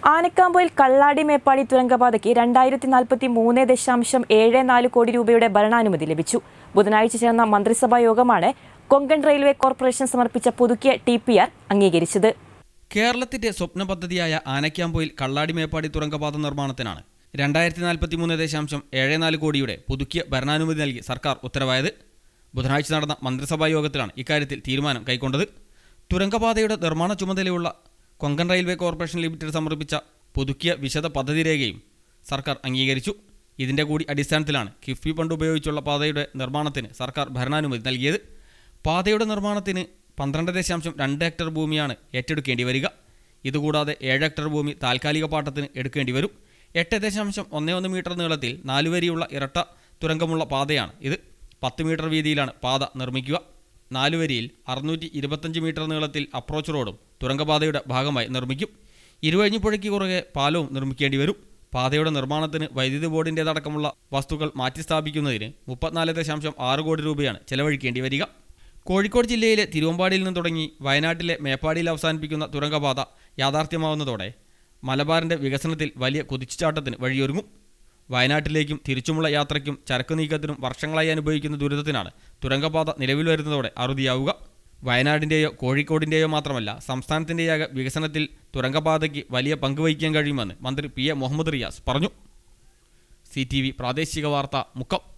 ആനക്കാമ്പൊയിൽ കള്ളാടി മേപ്പാടി തുരങ്കപാതയ്ക്ക് രണ്ടായിരത്തി നാൽപ്പത്തി മൂന്ന് ദശാംശം ഏഴ് നാല് കോടി രൂപയുടെ ഭരണാനുമതി ലഭിച്ചു ബുധനാഴ്ച ചേർന്ന മന്ത്രിസഭാ യോഗമാണ് കൊങ്കൺ റെയിൽവേ കോർപ്പറേഷൻ സമർപ്പിച്ച പുതുക്കിയ ടി പി ആർ അംഗീകരിച്ചത് കേരളത്തിന്റെ സ്വപ്ന പദ്ധതിയായ ആനക്കാമ്പോയിൽ കള്ളാടി മേപ്പാടി തുരങ്കപാത നിർമ്മാണത്തിനാണ് രണ്ടായിരത്തി നാൽപ്പത്തി മൂന്ന് ദശാംശം ഏഴ് നാല് കോടിയുടെ പുതുക്കിയ ഭരണാനുമതി നൽകി സർക്കാർ ഉത്തരവായത് ബുധനാഴ്ച നടന്ന മന്ത്രിസഭാ യോഗത്തിലാണ് ഇക്കാര്യത്തിൽ തീരുമാനം കൈക്കൊണ്ടത് തുരങ്കപാതയുടെ നിർമ്മാണ ചുമതലയുള്ള കൊങ്കൺ റെയിൽവേ കോർപ്പറേഷൻ ലിമിറ്റഡ് സമർപ്പിച്ച പുതുക്കിയ വിശദ പദ്ധതി രേഖയും സർക്കാർ അംഗീകരിച്ചു ഇതിന്റെ കൂടി അടിസ്ഥാനത്തിലാണ് കിഫ്ബി ഫണ്ട് ഉപയോഗിച്ചുള്ള പാതയുടെ നിർമ്മാണത്തിന് സർക്കാർ ഭരണാനുമതി നൽകിയത് പാതയുടെ നിർമ്മാണത്തിന് പന്ത്രണ്ട് ദശാംശം രണ്ട് ഹെക്ടർ ഭൂമിയാണ് ഏറ്റെടുക്കേണ്ടി വരിക ഇതുകൂടാതെ ഏഴ് ഹെക്ടർ ഭൂമി താൽക്കാലിക പാട്ടത്തിന് എടുക്കേണ്ടി വരും എട്ട് ദശാംശം ഒന്ന് ഒന്ന് മീറ്റർ നീളത്തിൽ നാലുവരിയുള്ള ഇരട്ട തുരങ്കമുള്ള പാതയാണ് ഇത് പത്ത് മീറ്റർ വീതിയിലാണ് പാത നിർമ്മിക്കുക നാലുവരിയിൽ അറുന്നൂറ്റി ഇരുപത്തഞ്ച് മീറ്റർ നീളത്തിൽ അപ്രോച്ച് റോഡും തുരങ്കപാതയുടെ ഭാഗമായി നിർമ്മിക്കും ഇരുവഴിഞ്ഞിപ്പുഴയ്ക്ക് കുറുകെ പാലവും നിർമ്മിക്കേണ്ടി വരും പാതയുടെ നിർമ്മാണത്തിന് വൈദ്യുതി ബോർഡിൻ്റേതടക്കമുള്ള വസ്തുക്കൾ മാറ്റിസ്ഥാപിക്കുന്നതിന് മുപ്പത്തിനാല് ദശാംശം ആറ് കോടി രൂപയാണ് ചെലവഴിക്കേണ്ടി വരിക കോഴിക്കോട് ജില്ലയിലെ തിരുവമ്പാടിയിൽ നിന്ന് തുടങ്ങി വയനാട്ടിലെ മേപ്പാടിയിൽ അവസാനിപ്പിക്കുന്ന തുരങ്കപാത യാഥാർത്ഥ്യമാവുന്നതോടെ മലബാറിന്റെ വികസനത്തിൽ വലിയ കുതിച്ചുചാട്ടത്തിന് വഴിയൊരുങ്ങും വയനാട്ടിലേക്കും തിരിച്ചുമുള്ള യാത്രയ്ക്കും ചരക്ക് നീക്കത്തിനും വർഷങ്ങളായി അനുഭവിക്കുന്ന ദുരിതത്തിനാണ് തുരങ്കപാത നിലവിൽ വരുന്നതോടെ അറുതിയാവുക വയനാടിൻ്റെയോ കോഴിക്കോടിൻ്റെയോ മാത്രമല്ല സംസ്ഥാനത്തിൻ്റെയാകെ വികസനത്തിൽ തുരങ്കപാതയ്ക്ക് വലിയ പങ്ക് വഹിക്കാൻ കഴിയുമെന്ന് മന്ത്രി പി എ മുഹമ്മദ് റിയാസ് പറഞ്ഞു സി ടി വി പ്രാദേശിക വാർത്ത മുക്കം